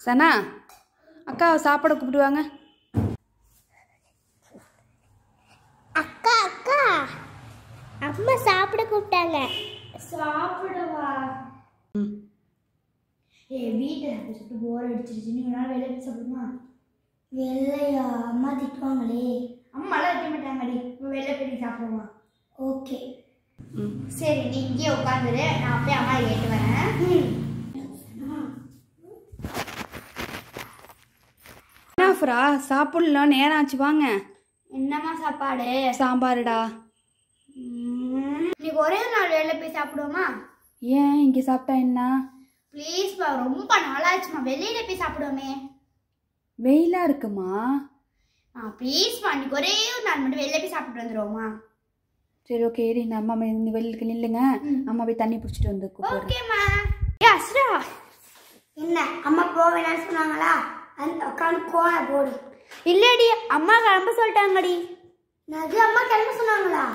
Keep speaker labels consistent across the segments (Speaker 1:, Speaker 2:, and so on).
Speaker 1: சனா அக்காவை சாப்பிட கூப்பிடுவாங்க
Speaker 2: அக்கா அக்கா அம்மா சாப்பிட கூப்பிட்டாங்க
Speaker 3: சாப்பிடவா ஏ வீட்டில் சாப்பிட்டு போர் அடிச்சிருச்சு நீ ஒரு நாள் வெளியே போய் சாப்பிடுமா
Speaker 2: வெள்ளையா அம்மா திட்டுவாங்களே
Speaker 3: அம்மாலாம் வைக்க மாட்டாங்கடி இப்போ வெளியே போய் சாப்பிடுமா
Speaker 2: ஓகே
Speaker 1: ம்
Speaker 3: சரி நீ இங்கேயே உட்காந்துரு நான் அப்படியே அம்மா கேட்டு வரேன்
Speaker 1: என்ன ஃப்ரா சாப்பிடலாம் நேரம் ஆச்சு வாங்க
Speaker 3: என்னம்மா சாப்பாடு
Speaker 1: சாம்பாருடா
Speaker 3: இன்னைக்கு ஒரே ஒரு நாள் வெளில போய் சாப்பிடுவோமா
Speaker 1: ஏன் இங்கே சாப்பிட்டா என்ன
Speaker 3: ப்ளீஸ்ப்பா ரொம்ப நாளாச்சுமா வெளியில போய் சாப்பிடுவோமே
Speaker 1: வெயிலாக இருக்குமா
Speaker 3: ஆ ப்ளீஸ்ப்பா இன்னைக்கு ஒரே ஒரு நாள் மட்டும் வெளில போய் சாப்பிட்டு வந்துடுவோமா
Speaker 1: சரி ஓகே இரு நான் அம்மா இந்த வெளியில் நில்லுங்க அம்மா போய் தண்ணி பிடிச்சிட்டு வந்து கூப்பிடுறேன்
Speaker 3: ஓகேம்மா ஏ அஸ்ரா
Speaker 2: என்ன அம்மா போவேணான்னு சொன்னாங்களா அந்த உட்காந்து கோண போடு
Speaker 3: இல்லடி அம்மா கிளம்ப சொல்லிட்டாங்கடி
Speaker 2: நது அம்மா கிளம்ப சொன்னாங்களா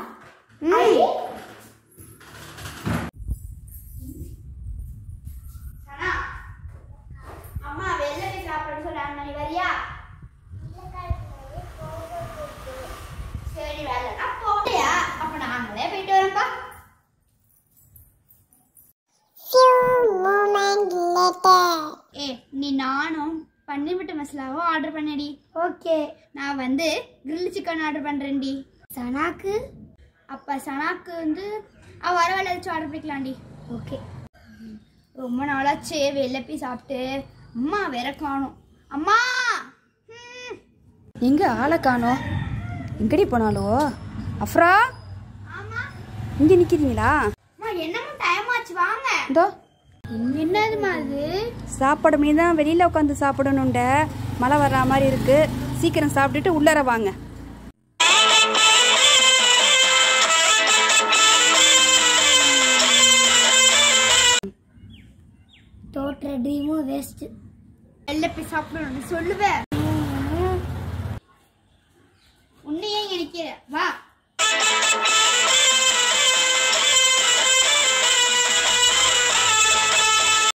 Speaker 3: சனா அம்மா வெளில போய் சாப்பிடுன்னு சொல்றாங்க நீ வரியா சரி வேலைனா போறியா அப்ப நாங்களே போயிட்டு வரோம்ப்பா ஏ நீ நானும் பன்னீர் பட்டர் மசாலாவும் ஆர்டர் பண்ணடி
Speaker 2: ஓகே
Speaker 3: நான் வந்து கிரில் சிக்கன் ஆர்டர் பண்றேன்டி
Speaker 2: சனாக்கு
Speaker 3: அப்ப சனாக்கு வந்து அவ வர வேலை ஏதாச்சும் ஆர்டர் பண்ணிக்கலாம்டி
Speaker 2: ஓகே
Speaker 3: ரொம்ப நாளாச்சு வெளில போய் சாப்பிட்டு அம்மா வேற காணும் அம்மா ம்.
Speaker 1: எங்கே ஆளை காணோம் எங்கடி போனாலோ அஃப்ரா
Speaker 3: ஆமா
Speaker 1: இங்கே நிற்கிறீங்களா
Speaker 3: அம்மா என்னம்மா டைம் ஆச்சு வாங்க
Speaker 1: இதோ
Speaker 3: என்னதுமா அது
Speaker 1: சாப்பாடு மீ தான் வெளியில் உட்காந்து சாப்பிடணுண்ட மழை வர்ற மாதிரி இருக்கு சீக்கிரம் சாப்பிட்டுட்டு உள்ளர வாங்க
Speaker 2: தோற்ற ட்ரீமும் வேஸ்ட்
Speaker 3: வெளில போய் சாப்பிடணும்னு சொல்லுவேன் உன்னையே இங்க நிக்கிற வா